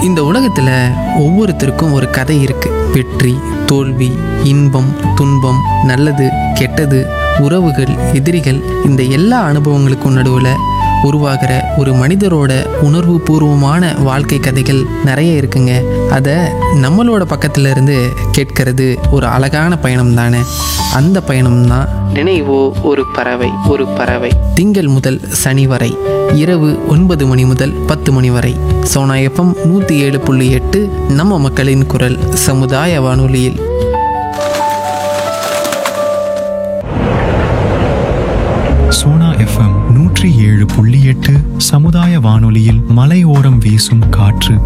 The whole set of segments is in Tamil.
இந்த உலகத்தில் ஒவ்வொருத்தருக்கும் ஒரு கதை இருக்கு வெற்றி தோல்வி இன்பம் துன்பம் நல்லது கெட்டது உறவுகள் எதிரிகள் இந்த எல்லா அனுபவங்களுக்கும் நடுவில் உருவாகிற ஒரு மனிதரோட உணர்வு பூர்வமான வாழ்க்கை கதைகள் நிறைய இருக்குங்க அதை நம்மளோட பக்கத்துல இருந்து கேட்கறது ஒரு அழகான பயணம் தானே அந்த பயணம் தான் நினைவோ ஒரு பறவை ஒரு பறவை திங்கள் முதல் சனி வரை இரவு ஒன்பது மணி முதல் பத்து மணி வரை சோனா எஃப்எம் நூற்றி ஏழு புள்ளி எட்டு நம்ம மக்களின் குரல் சமுதாய வானொலியில் சோனா எஃப்எம் நூற்றி ஏழு புள்ளி எட்டு சமுதாய வானொலியில் மலையோரம் வீசும் காற்று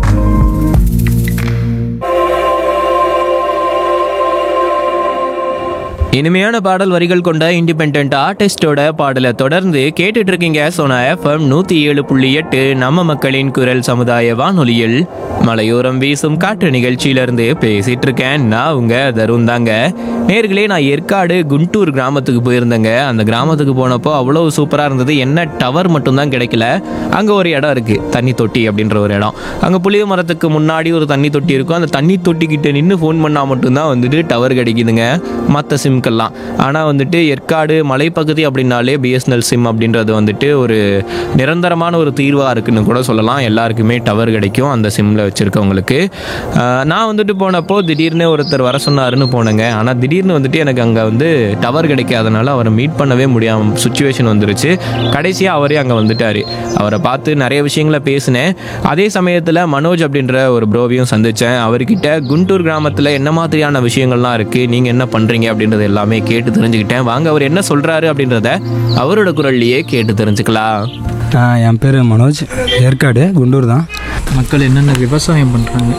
இனிமையான பாடல் வரிகள் கொண்ட இண்டிபெண்ட் ஆர்டிஸ்டோட பாடலை தொடர்ந்து கேட்டுட்டு இருக்கீங்க சோனா எஃப்எம் நூத்தி ஏழு புள்ளி எட்டு நம்ம மக்களின் குரல் சமுதாய வானொலியில் மலையோரம் வீசும் காற்று நிகழ்ச்சியிலிருந்து பேசிட்டு இருக்கேன் நான் உங்க தருண் தாங்க நேர்களே நான் ஏற்காடு குண்டூர் கிராமத்துக்கு போயிருந்தேங்க அந்த கிராமத்துக்கு போனப்போ அவ்வளோ சூப்பராக இருந்தது என்ன டவர் மட்டும்தான் கிடைக்கல அங்கே ஒரு இடம் இருக்கு தண்ணி தொட்டி அப்படின்ற ஒரு இடம் அங்கே புளிய மரத்துக்கு முன்னாடி ஒரு தண்ணி தொட்டி இருக்கும் அந்த தண்ணி தொட்டிக்கிட்ட நின்று ஃபோன் பண்ணால் மட்டும்தான் வந்துட்டு டவர் கிடைக்குதுங்க மற்ற சிம்க்கெல்லாம் ஆனால் வந்துட்டு ஏற்காடு மலைப்பகுதி அப்படின்னாலே பிஎஸ்என்எல் சிம் அப்படின்றது வந்துட்டு ஒரு நிரந்தரமான ஒரு தீர்வாக இருக்குன்னு கூட சொல்லலாம் எல்லாருக்குமே டவர் கிடைக்கும் அந்த சிம்மில் வச்சுருக்கவங்களுக்கு நான் வந்துட்டு போனப்போ திடீர்னு ஒருத்தர் வர சொன்னாருன்னு போனேங்க ஆனால் திடீர்னு வந்துட்டு எனக்கு அங்கே வந்து டவர் கிடைக்காதனால அவரை மீட் பண்ணவே முடியாம சுச்சுவேஷன் வந்துருச்சு கடைசியாக அவரே அங்கே வந்துட்டார் அவரை பார்த்து நிறைய விஷயங்களை பேசினேன் அதே சமயத்தில் மனோஜ் அப்படின்ற ஒரு ப்ரோவையும் சந்தித்தேன் அவர்கிட்ட குண்டூர் கிராமத்தில் என்ன மாதிரியான விஷயங்கள்லாம் இருக்குது நீங்கள் என்ன பண்ணுறீங்க அப்படின்றது எல்லாமே கேட்டு தெரிஞ்சுக்கிட்டேன் வாங்க அவர் என்ன சொல்கிறாரு அப்படின்றத அவரோட குரல்லையே கேட்டு தெரிஞ்சுக்கலாம் ஆ, என் பேர் மனோஜ் ஏற்காடு குண்டூர் தான் மக்கள் என்னென்ன விவசாயம் பண்ணுறாங்க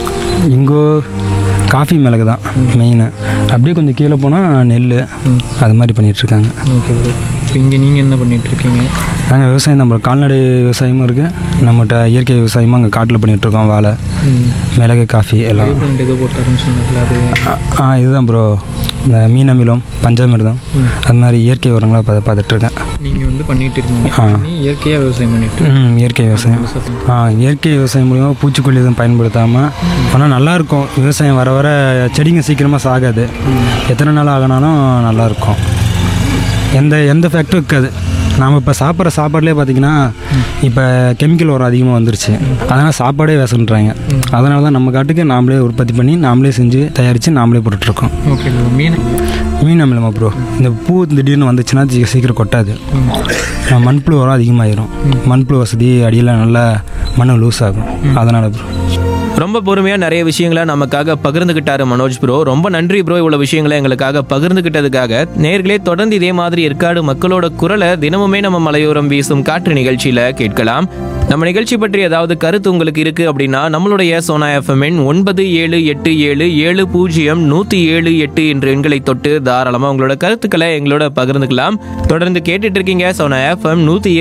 இங்கோ காஃபி மிளகு தான் மெயின் அப்படியே கொஞ்சம் கீழே போனால் நெல் அது மாதிரி பண்ணிகிட்ருக்காங்க ஓகே ப்ரோ இப்போ இங்கே நீங்கள் என்ன பண்ணிட்டு இருக்கீங்க நாங்கள் விவசாயம் நம்ம கால்நடை விவசாயமும் இருக்குது நம்மகிட்ட இயற்கை விவசாயமும் அங்கே காட்டில் பண்ணிகிட்ருக்கோம் வாழை மிளகு காஃபி எல்லாம் ரெண்டு இது போட்டாருன்னு சொன்னதுல அது ஆ, ஆ இதுதான் ப்ரோ இந்த மீன் அமிலம் பஞ்சாமிர்தம் அது மாதிரி இயற்கை உரங்களை பார்த்து பார்த்துட்ருக்கேன் நீங்கள் வந்து பண்ணிட்டு இருக்கீங்க ஆ. நீ இயற்கையாக விவசாயம் பண்ணிட்டு ம் இயற்கை விவசாயம் ஆ இயற்கை விவசாயம் மூலிமா பூச்சிக்கொல்லி எதுவும் பயன்படுத்தாமல் ஆனால் நல்லாயிருக்கும் விவசாயம் வர வர செடிங்க சீக்கிரமாக சாகாது எத்தனை நாள் ஆகினாலும் நல்லாயிருக்கும் எந்த எந்த ஃபேக்டும் இருக்காது நாம் இப்போ சாப்பிட்ற சாப்பாடுலேயே பார்த்தீங்கன்னா இப்போ கெமிக்கல் உரம் அதிகமாக வந்துருச்சு அதனால் சாப்பாடே விஷன்றாங்க அதனால தான் நம்ம காட்டுக்கு நாமளே உற்பத்தி பண்ணி நாமளே செஞ்சு தயாரித்து நாமளே போட்டுட்ருக்கோம் ஓகே ப்ரோ மீன் மீன் அமிலமா ப்ரோ இந்த பூ திடீர்னு வந்துச்சுன்னா சீ- சீக்கிரம் கொட்டாது ஆ, மண்புழு உரம் அதிகமாகிரும் மண்புழு வசதி அடியில் நல்லா மண்ணு லூஸ் ஆகும் அதனால் ப்ரோ ரொம்ப பொறுமையாக நிறைய விஷயங்களை நமக்காக பகிர்ந்துக்கிட்டாரு மனோஜ் ப்ரோ ரொம்ப நன்றி ப்ரோ இவ்வளோ விஷயங்களை எங்களுக்காக பகிர்ந்துக்கிட்டதுக்காக நேர்களே தொடர்ந்து இதே மாதிரி ஏற்காடு மக்களோட குரலை தினமுமே நம்ம மலையோரம் வீசும் காற்று நிகழ்ச்சியில் கேட்கலாம் நம்ம நிகழ்ச்சி பற்றி ஏதாவது கருத்து உங்களுக்கு இருக்கு அப்படின்னா நம்மளுடைய சோனா எஃப்எம் ஒன்பது ஏழு எட்டு ஏழு ஏழு பூஜ்ஜியம் நூற்றி ஏழு எட்டு என்ற எண்களை தொட்டு தாராளமாக உங்களோட கருத்துக்களை எங்களோட பகிர்ந்துக்கலாம் தொடர்ந்து கேட்டுட்டு இருக்கீங்க சோனா எஃப்எம் நூற்றி